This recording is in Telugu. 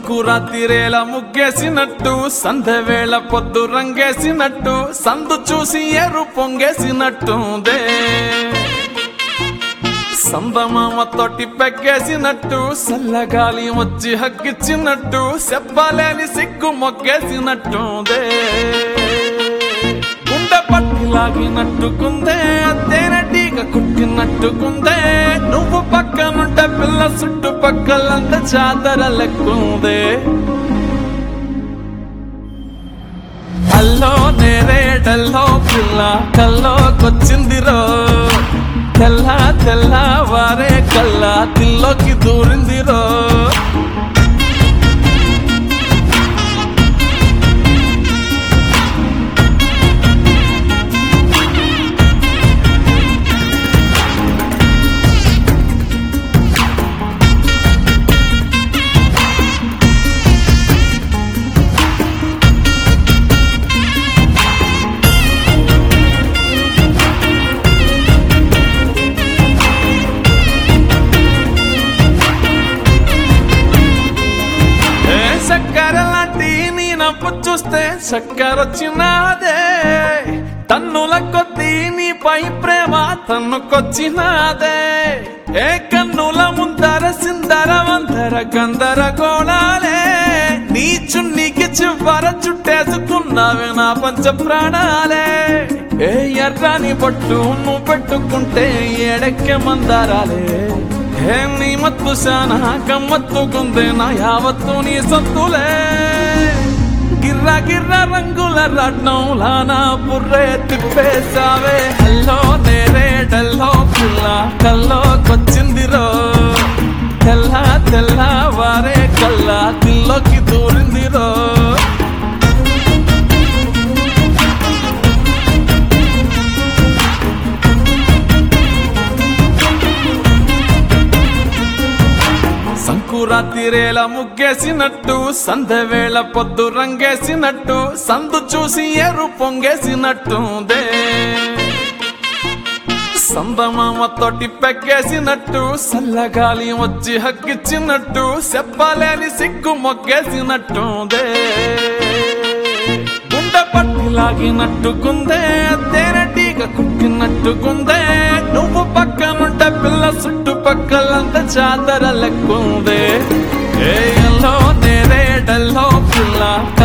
సంకురాతిరేల ముగ్గేసినట్టు సంధ్యవేళ పొద్దు రంగేసినట్టు సందు చూసి ఎరు పొంగేసినట్టుందే సందమామ తోటి పెగ్గేసినట్టు సల్లగాలి వచ్చి హగ్గిచ్చినట్టు చెప్పలేని సిగ్గు మొగ్గేసినట్టుందే గుండె పట్టి లాగినట్టుకుందే తేనెటీగ కుట్టినట్టుకుందే నువ్వు పక్కనుంటే పిల్ల చుట్టుపక్కలంత చాదర లెక్కుందే అల్లో నేరేడల్లో పిల్ల కల్లోకొచ్చిందిరో తెల్ల తెల్ల వారే కల్లా తిల్లోకి దూరిందిరో ఏ చక్కెర లాంటి నీ నవ్వు చూస్తే చక్కెర వచ్చినాదే తన్నుల కొద్దీ నీపై ప్రేమ తన్నుకొచ్చినాదే ఏ కన్నుల ముందర సిందర వందర గందర గోళాలే నీ చున్నీకి చివర చుట్టేసుకున్నావే నా పంచ ప్రాణాలే ఏ ఎర్రని బొట్టు నువ్వు పెట్టుకుంటే ఏడెక్కే మందారాలే ఏ నీ మత్తు శానా గమ్మత్తుకుందే నా యావత్తు నీ సొత్తులే గిర్ర గిర్ర రంగుల రత్నంలా నా బుర్రే తిప్పేసావే హల్లో నేరేడల్లో పిల్ల కల్లోకొచ్చిందిరో తెల్ల తెల్ల వారే కల్లా దిల్లోకి దూరిందిరో సంకురాతిరేల ముగ్గేసినట్టు సంధ్యవేళ పొద్దు రంగేసినట్టు సందు చూసి ఎరు పొంగేసినట్టుందే సందమామ తోటి పెగ్గేసినట్టు సల్లగాలి వచ్చి హక్కిచ్చినట్టు చెప్పలేని సిగ్గు మొగ్గేసినట్టుందే గుండె పట్టి లాగినట్టుకుందే తేనెటీగ కుట్టినట్టుకుందే నువ్వు పక్కనుంటే పిల్ల చుట్టుపక్కలంత చాదర లెక్కుందే ఏయల్లో నేరేడల్లో పిల్ల